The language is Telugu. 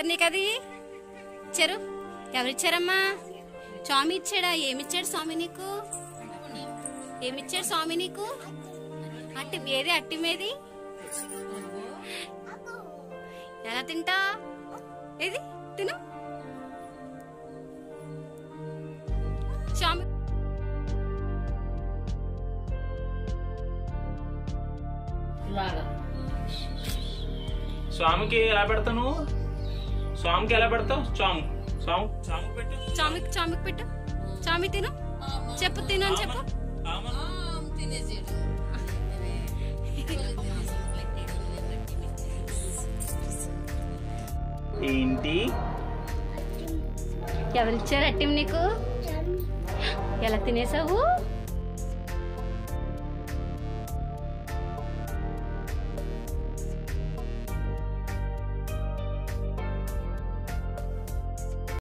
నీకు అది ఇచ్చారు ఎవరిచ్చారమ్మా స్వామి ఇచ్చాడా ఏమిచ్చాడు స్వామి నీకు ఏమిచ్చాడు స్వామి నీకు అట్టి ఏది అట్టి మీది ఎలా తింటా ఏది తిను స్వామి ఇలాగా స్వామికి ఎలా పెడతావు నువ్వు స్వామికి ఎలా పెడతావు స్వామి స్వామి స్వామి పెట్టు చామికి చామికి పెట్టు చామి తిను చెప్పు తిను అని చెప్పు ఆమన్. ఆమ్ తినేసాడు ఏంటి ఎవరిచ్చారు అట్టిం నీకు ఎలా తినేసావు